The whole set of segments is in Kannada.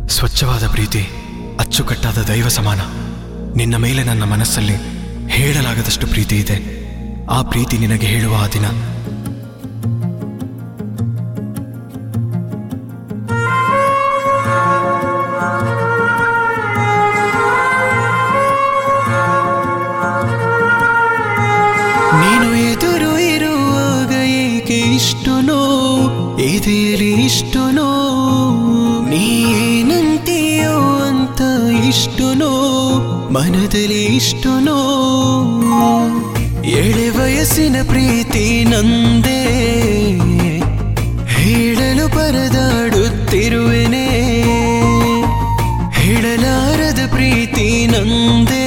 ಸ್ವಚ್ಛವಾದ ಪ್ರೀತಿ ಅಚ್ಚುಕಟ್ಟಾದ ದೈವ ಸಮಾನ ನಿನ್ನ ಮೇಲೆ ನನ್ನ ಮನಸ್ಸಲ್ಲಿ ಹೇಳಲಾಗದಷ್ಟು ಪ್ರೀತಿ ಇದೆ ಆ ಪ್ರೀತಿ ನಿನಗೆ ಹೇಳುವ ಆ ದಿನ ನೀನು ಎದುರು ಇರುವಾಗ ಏಕೆ ಇಷ್ಟು ನೋ ಎದೆಯಲ್ಲಿ ಇಷ್ಟು ನೋ ನೀನಂತೀಯೋ ಅಂತ ಇಷ್ಟು ನೋ ಮನದಲ್ಲಿ ಇಷ್ಟು ನೋ ಎಳೆ ವಯಸ್ಸಿನ ಪ್ರೀತಿ ನಂದೇ ಹೇಳಲು ಪರದಾಡುತ್ತಿರುವೆನೆ ಹೇಳಲಾರದ ಪ್ರೀತಿ ನಂದೇ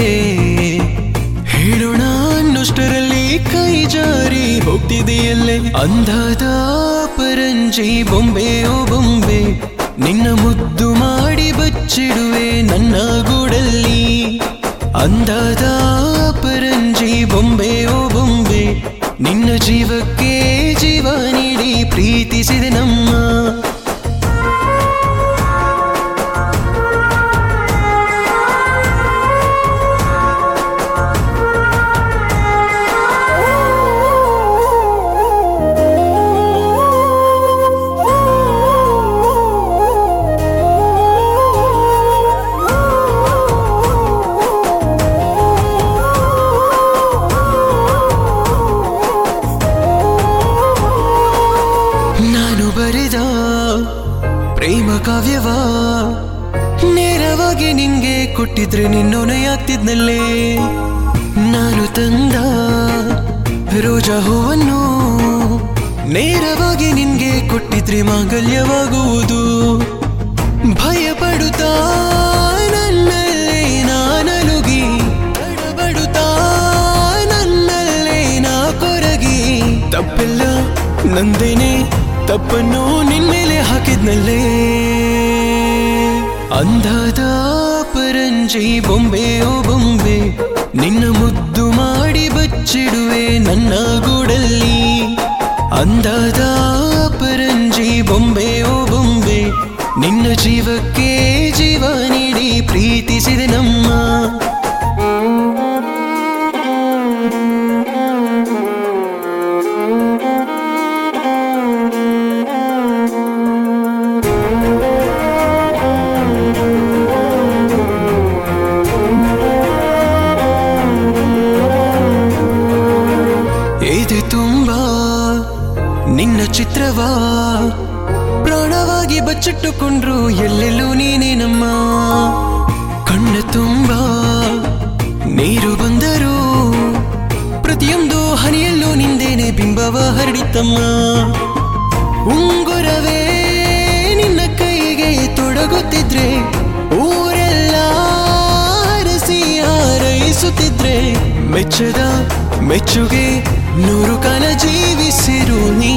ಹೇಳೋಣ ಅನ್ನೋಷ್ಟರಲ್ಲಿ ಕೈ ಜಾರಿ ಹೋಗ್ತಿದೆಯಲ್ಲೇ ಅಂದಾದ ಪರಂಜಿ ಬೊಂಬೆ ಓ ಬೊಂಬೆ ನಿನ್ನ ಮುದ್ದು ಮಾಡಿ ಬಚ್ಚಿಡುವೆ ನನ್ನ ಗೂಡಲ್ಲಿ ಅಂದಾದ ಪರಂಜಿ ಬೊಂಬೆ ಓ ಬೊಂಬೆ ನಿನ್ನ ಜೀವಕ್ಕೆ ಜೀವ ನೀಡಿ ಪ್ರೀತಿಸಿದೆ ನಮ್ಮ ನಾನು ಬರೆದ ಪ್ರೇಮ ಕಾವ್ಯವ ನೇರವಾಗಿ ನಿಂಗೆ ಕೊಟ್ಟಿದ್ರೆ ನಿನ್ನೊನೆಯಾಗ್ತಿದ್ನಲ್ಲೇ ನಾನು ತಂದ ರೋಜಾ ಹೂವನ್ನು ನೇರವಾಗಿ ನಿನ್ಗೆ ಕೊಟ್ಟಿದ್ರೆ ಮಾಂಗಲ್ಯವಾಗುವುದು ಭಯ ಪಡುತ್ತಾ ನನ್ನಲ್ಲೇ ನಾನಲುಗಿ ತಡಬಡುತ್ತಾ ನನ್ನಲ್ಲೇ ನಾ ಕೊರಗಿ ತಪ್ಪೆಲ್ಲ ನಂದೇನೆ ತಪ್ಪನ್ನು ನಿನ್ಮೇಲೆ ಹಾಕಿದ್ನಲ್ಲೇ ಅಂದಾದ ಪರಂಜಿ ಬೊಂಬೆ ಓ ಬೊಂಬೆ ನಿನ್ನ ಮುದ್ದು ಮಾಡಿ ಬಚ್ಚಿಡುವೆ ನನ್ನ ಗೂಡಲ್ಲಿ ಅಂದಾದ ಪರಂಜಿ ಬೊಂಬೆ ಓ ಬೊಂಬೆ ನಿನ್ನ ಜೀವಕ್ಕೆ ಜೀವ ನೀಡಿ ಪ್ರೀತಿಸಿದೆ ನಮ್ಮ ಇದು ತುಂಬಾ ನಿನ್ನ ಚಿತ್ರವಾ ಪ್ರಾಣವಾಗಿ ಬಚ್ಚಿಟ್ಟುಕೊಂಡ್ರು ಎಲ್ಲೆಲ್ಲೂ ನೀನೇ ನಮ್ಮ ಕಣ್ಣ ತುಂಬಾ ನೀರು ಬಂದರೂ ಪ್ರತಿಯೊಂದು ಹನಿಯಲ್ಲೂ ನಿಂದೇನೆ ಬಿಂಬವ ಹರಡಿತಮ್ಮ ಉಂಗುರವೇ ನಿನ್ನ ಕೈಗೆ ತೊಡಗುತ್ತಿದ್ರೆ ಊರೆಲ್ಲ ಹರಸಿ ಹಾರೈಸುತ್ತಿದ್ರೆ ಮೆಚ್ಚದ ಮೆಚ್ಚುಗೆ ನೂರು ಕಾಲ ಜೀವಿಸಿರು ನೀ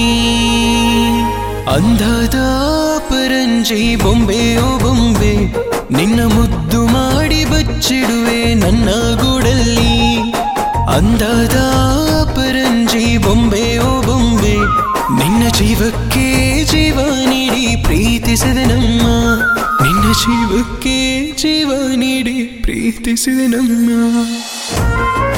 ಅಂದಾದ ಪರಂಜಿ ಬೊಂಬೆ ಓ ಬೊಂಬೆ ನಿನ್ನ ಮುದ್ದು ಮಾಡಿ ಬಚ್ಚಿಡುವೆ ನನ್ನ ಗೂಡಲ್ಲಿ ಅಂದಾದ ಪರಂಜಿ ಬೊಂಬೆ ಓ ಬೊಂಬೆ ನಿನ್ನ ಜೀವಕ್ಕೆ ಜೀವ ನೀಡಿ ಪ್ರೀತಿಸಿದೆ ನಮ್ಮ ನಿನ್ನ ಜೀವಕ್ಕೆ ಜೀವ ನೀಡಿ ಪ್ರೀತಿಸಿದೆ ನಮ್ಮ